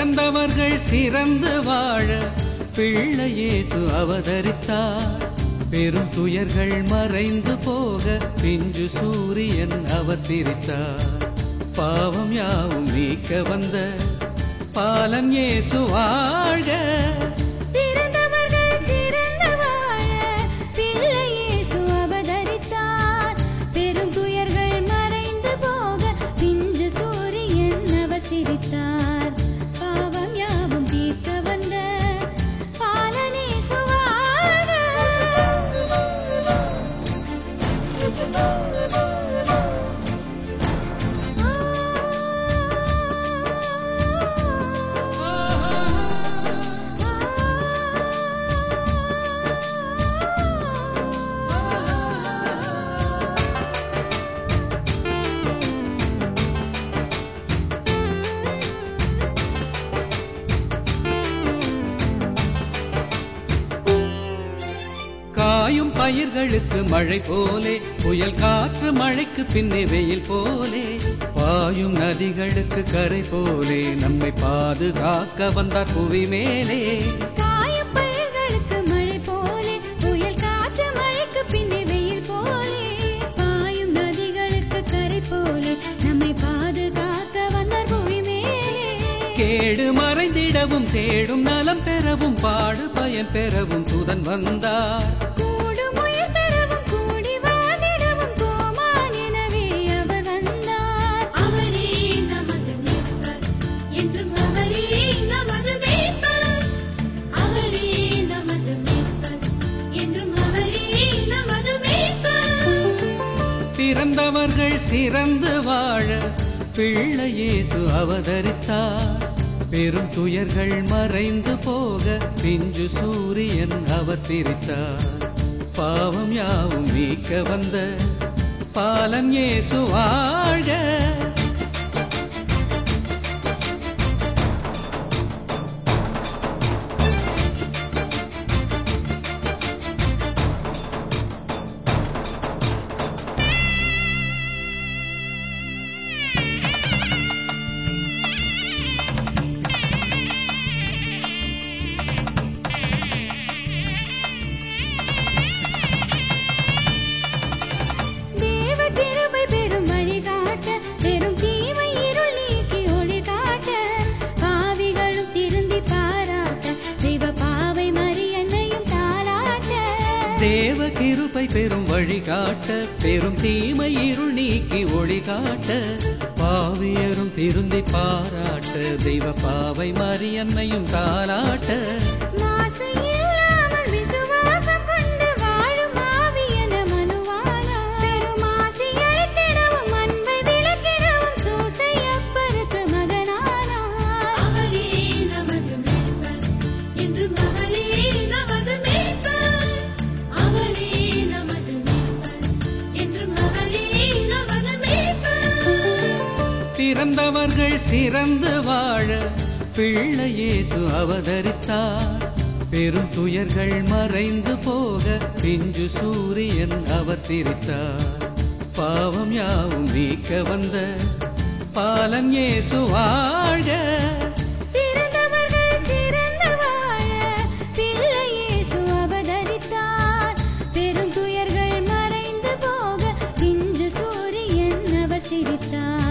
பிறந்தவர்கள் சிறந்து வாழ பிள்ளையேசு அவதரித்தார் பெரும் துயர்கள் மறைந்து போக பிஞ்சு சூரியன் அவர் சிரித்தார் பாவம் யாவும் நீக்க வந்த பாலன் இயேசு வாழ்க பிறந்தவர்கள் சிறந்து வாழ பிள்ளை இயேசு அவதரித்தார் பெரும் துயர்கள் மறைந்து போக பிஞ்சு சூரியன் அவர் சிரித்தார் பாவம் யாவும் தீர்க்க வந்த பாலனேசு காயும் பயிர்களுக்கு மழை போலே புயல் காற்று மழைக்கு பின்னே வெயில் போலே பாயும் நதிகளுக்கு கரை போலே நம்மை பாதுகாக்க வந்தார் புவி மேலே காயும் பயிர்களுக்கு மழை போலே புயல் காற்று மழைக்கு பின்னே வெயில் போலே பாயும் நதிகளுக்கு கரை போலே நம்மை பாதுகாக்க வந்தார் புவி மேலே கேடு மறைந்திடவும் தேடும் நலம் பெறவும் பாடு பயன் பெறவும் சுதன் வந்தார் கூடும் உயிர் பெறவும் கூடி வாழ்ந்திடவும் கோமான் எனவே அவர் வந்தார் அவரே நமது மீட்பர் என்றும் அவரே நமது மீட்பர் அவரே நமது மீட்பர் என்றும் அவரே நமது மீட்பர் பிறந்தவர்கள் சிறந்து வாழ பிள்ளையேசு அவதரித்தார் பெரும் துயர்கள் மறைந்து போக பிஞ்சு சூரியன் அவர் சிரித்தார் பாவம் யாவும் நீக்க வந்த பாலன் இயேசு வாழ்க தேவ கிருபை பெரும் வழிகாட்ட பெரும் தீமை இருள் நீக்கி ஒளி காட்ட பாவிகளும் திருந்தி பாராட்ட தெய்வ பாவை மரியன்னையும் தாளாட்ட தேவ கிருபை பெரும் வழிகாட்ட பெரும் தீமை இருள் நீக்கி ஒளி காட்ட பாவியரும் திருந்தி பாராட்ட தெய்வ பாவை மரியன்னையும் தாலாட்ட மாசு இல்லாமல் விசுவாசம் கொண்டு வாழும் ஆவியன மனுவானா பெருமாசி அழைத்திடவும் அன்பை விளக்கிடவும் சூசையப்பருக்கு மகனானா அவரே நமது மீட்பர் என்றும் அவரே நமது மீட்பர் அவரே நமது மீட்பர் என்றும் அவரே நமது மீட்பர் பிறந்தவர்கள் சிறந்து வாழ பிள்ளையேசு அவதரித்தார் பெரும் துயர்கள் மறைந்து போக பிஞ்சு சூரியன் அவர் சிரித்தார் பாவம் யாவும் நீக்க வந்த பாலன் இயேசு வாழ்க பிறந்தவர்கள் சிறந்து வாழ பிள்ளை இயேசு அவதரித்தார் பெரும் துயர்கள் மறைந்து போக பிஞ்சு சூரியன் அவர் சிரித்தார்